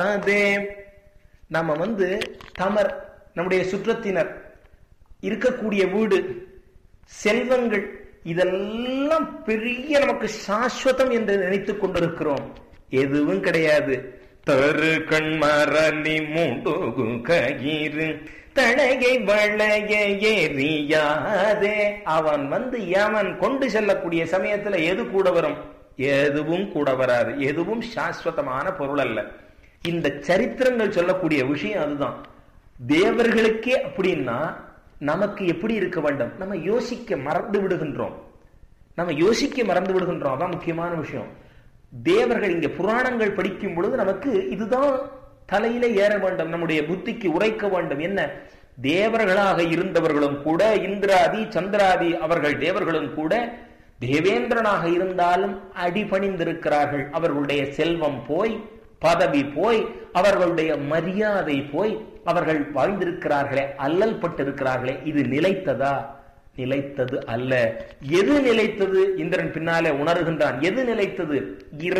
அதே நம்ம வந்து தமர் நம்முடைய சுற்றத்தினர் இருக்கக்கூடிய வீடு செல்வங்கள் இதெல்லாம் பெரிய நமக்கு சாஸ்வதம் என்று நினைத்துக் கொண்டிருக்கிறோம் எதுவும் கிடையாது தரு கண்மரலி மூடுகு கயிறு தழையை வளைய எறியாதே அவன் வந்து அவன் கொண்டு செல்லக்கூடிய சமயத்துல எது கூட வரும் எதுவும் கூட வராது எதுவும் சாஸ்வதமான பொருள் அல்ல இந்த சரித்திரங்கள் சொல்லக்கூடிய விஷயம் அதுதான் தேவர்களுக்கே அப்படின்னா நமக்கு எப்படி இருக்க வேண்டும் நம்ம யோசிக்க மறந்து விடுகின்றோம் நம்ம யோசிக்க மறந்து விடுகின்றோம் அதான் முக்கியமான விஷயம் தேவர்கள் இங்க புராணங்கள் படிக்கும் பொழுது நமக்கு இதுதான் தலையில ஏற வேண்டும் நம்முடைய புத்திக்கு உரைக்க வேண்டும் என்ன தேவர்களாக இருந்தவர்களும் கூட இந்திராதி சந்திராதி அவர்கள் தேவர்களும் கூட தேவேந்திரனாக இருந்தாலும் அடிபணிந்திருக்கிறார்கள் அவர்களுடைய செல்வம் போய் பதவி போய் அவர்களுடைய மரியாதை போய் அவர்கள் வாழ்ந்திருக்கிறார்களே அல்லல் பட்டிருக்கிறார்களே இது நிலைத்ததா நிலைத்தது அல்ல எது நிலைத்தது இந்திரன் பின்னாலே உணர்கின்றான் எது நிலைத்தது இறை